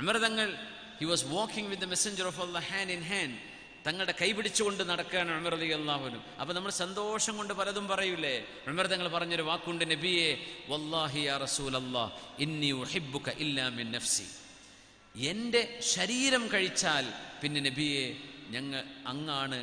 ഉമർ തങ്ങൾ he was walking with the messenger of അല്ല hand in hand തങ്ങളുടെ കൈ പിടിച്ചുകൊണ്ട് നടക്കുകയാണ് ഉമർ അലി അള്ളാഹുനും അപ്പൊ നമ്മൾ സന്തോഷം കൊണ്ട് പലതും പറയൂലേ ഉമർ തങ്ങൾ പറഞ്ഞൊരു വാക്കുണ്ട് നബിയെ വല്ലാഹി യാ റസൂൽ അല്ലാ ഇന്നി ഉഹിബ്ബുക ഇല്ലാ മിൻ നഫ്സി എൻ്റെ ശരീരം കഴിച്ചാൽ പിന്നെ നബിയെ ഞങ്ങൾ അങ്ങാണ്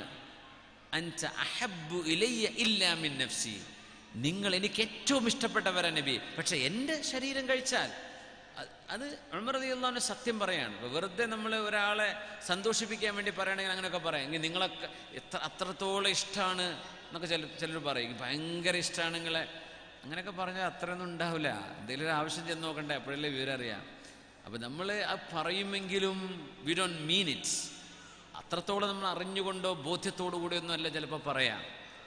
അൻത അഹബ്ബു ഇലയ്യ ഇല്ലാ മിൻ നഫ്സി നിങ്ങൾ എനിക്ക് ഏറ്റവും ഇഷ്ടപ്പെട്ടവരാ നബി പക്ഷെ എൻ്റെ ശരീരം കഴിച്ചാൽ അത് അത് ഉമർ റളിയല്ലാഹു സത്യം പറയാണ് ഇപ്പൊ വെറുതെ നമ്മൾ ഒരാളെ സന്തോഷിപ്പിക്കാൻ വേണ്ടി പറയുകയാണെങ്കിൽ അങ്ങനെയൊക്കെ പറയാം എങ്കിൽ നിങ്ങളൊക്കെ എത്ര അത്രത്തോളം ഇഷ്ടമാണ് എന്നൊക്കെ ചില ചിലർ പറയും "എനിക്ക് ഭയങ്കര ഇഷ്ടമാണ് നിങ്ങളെ അങ്ങനെയൊക്കെ പറഞ്ഞാൽ അത്രയൊന്നും ഉണ്ടാവില്ല എന്തെങ്കിലും ഒരു ആവശ്യം ചെന്ന് നോക്കണ്ടേ അപ്പോഴല്ലേ വിവരം അറിയാം അപ്പം നമ്മൾ ആ പറയുമെങ്കിലും വി ഡോണ്ട് മീൻ ഇറ്റ് അത്രത്തോളം നമ്മൾ അറിഞ്ഞുകൊണ്ടോ ബോധ്യത്തോടു കൂടിയൊന്നും അല്ല ചിലപ്പോൾ പറയാം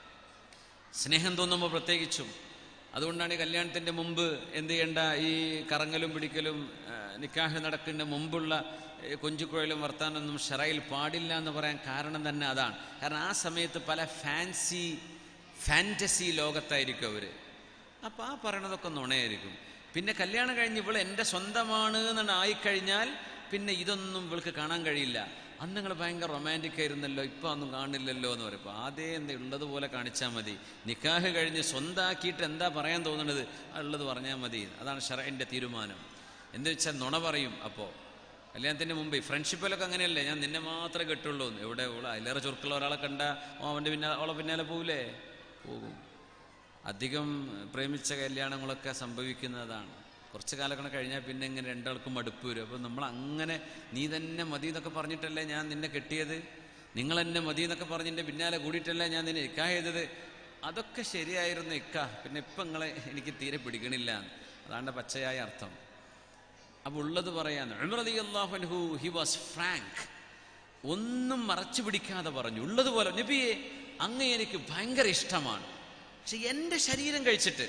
സ്നേഹം തോന്നുമ്പോൾ പ്രത്യേകിച്ചും അതുകൊണ്ടാണ് ഈ കല്യാണത്തിൻ്റെ മുമ്പ് എന്ത് ചെയ്യേണ്ട ഈ കറങ്ങലും പിടിക്കലും ആ, നിക്കാഹ് നടക്കുന്ന മുമ്പുള്ള ഈ കൊഞ്ചുകുഴലും വർത്താനൊന്നും ഷറയിൽ പാടില്ല എന്ന് പറയാൻ കാരണം തന്നെ അതാണ് കാരണം ആ സമയത്ത് പല ഫാൻസി ഫാൻറ്റസി ലോകത്തായിരിക്കും അവർ അപ്പോൾ ആ പറയണതൊക്കെ നുണയായിരിക്കും പിന്നെ കല്യാണം കഴിഞ്ഞ് ഇവൾ എൻ്റെ സ്വന്തമാണ് എന്നാണ് ആയിക്കഴിഞ്ഞാൽ പിന്നെ ഇതൊന്നും ഇവൾക്ക് കാണാൻ കഴിയില്ല അന്ന് നിങ്ങൾ ഭയങ്കര റൊമാൻറ്റിക് ആയിരുന്നല്ലോ ഇപ്പം ഒന്നും കാണില്ലല്ലോ എന്ന് പറയും അപ്പോൾ ആദ്യം എന്താ ഉള്ളതുപോലെ കാണിച്ചാൽ മതി നിക്കാഹ് കഴിഞ്ഞ് സ്വന്താക്കിയിട്ട് എന്താ പറയാൻ തോന്നുന്നത് ആ ഉള്ളത് പറഞ്ഞാൽ മതി അതാണ് ഷറൈൻ്റെ തീരുമാനം എന്ന് വെച്ചാൽ നുണ പറയും അപ്പോൾ കല്യാണത്തിന് മുമ്പ് ഫ്രണ്ട്ഷിപ്പിലൊക്കെ അങ്ങനെയല്ലേ ഞാൻ നിന്നെ മാത്രമേ കെട്ടുള്ളൂ എന്ന്. എവിടെ ഉള്ള അതിലേറെ ചുരുക്കുള്ള ഒരാളെ കണ്ട ഓ അവൻ്റെ പിന്നാലെ അവളെ പിന്നാലെ പോവില്ലേ പോകും അധികം പ്രേമിച്ച കല്യാണങ്ങളൊക്കെ സംഭവിക്കുന്നതാണ് കുറച്ച് കാലങ്ങൾ കഴിഞ്ഞാൽ പിന്നെ ഇങ്ങനെ രണ്ടാൾക്കും മടുപ്പ് വരും അപ്പോൾ നമ്മൾ അങ്ങനെ നീ തന്നെ മതി എന്നൊക്കെ പറഞ്ഞിട്ടല്ലേ ഞാൻ നിന്നെ കെട്ടിയത് നിങ്ങൾ എന്നെ മതി എന്നൊക്കെ പറഞ്ഞ് എൻ്റെ പിന്നാലെ കൂടിയിട്ടല്ലേ ഞാൻ നിന്നെ ഇക്ക ചെയ്തത് അതൊക്കെ ശരിയായിരുന്നു ഇക്ക പിന്നെ ഇപ്പം നിങ്ങളെ എനിക്ക് തീരെ പിടിക്കണില്ല അതാണ് പച്ചയായ അർത്ഥം അപ്പോൾ ഉള്ളത് പറയാന്ന് ഉമറതി അള്ളാഹുൻഹു ഹി വാസ് ഫ്രാങ്ക് ഒന്നും മറച്ചു പിടിക്കാതെ പറഞ്ഞു ഉള്ളതുപോലെ നബിയെ അങ്ങ് എനിക്ക് ഭയങ്കര ഇഷ്ടമാണ് പക്ഷെ എൻ്റെ ശരീരം കഴിച്ചിട്ട്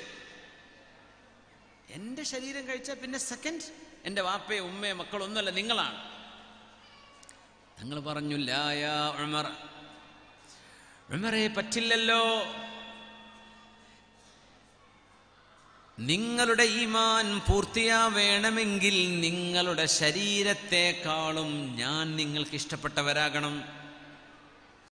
എൻ്റെ ശരീരം കഴിച്ചാൽ പിന്നെ സെക്കൻഡ് എൻ്റെ വാപ്പയെ ഉമ്മയെ മക്കളൊന്നുമല്ല നിങ്ങളാണ് തങ്ങൾ പറഞ്ഞു ലായ ഉമർ ഉമറെ പറ്റില്ലല്ലോ നിങ്ങളുടെ ഈമാൻ പൂർത്തിയാവേണമെങ്കിൽ നിങ്ങളുടെ ശരീരത്തെക്കാളും ഞാൻ നിങ്ങൾക്ക് ഇഷ്ടപ്പെട്ടവരാകണം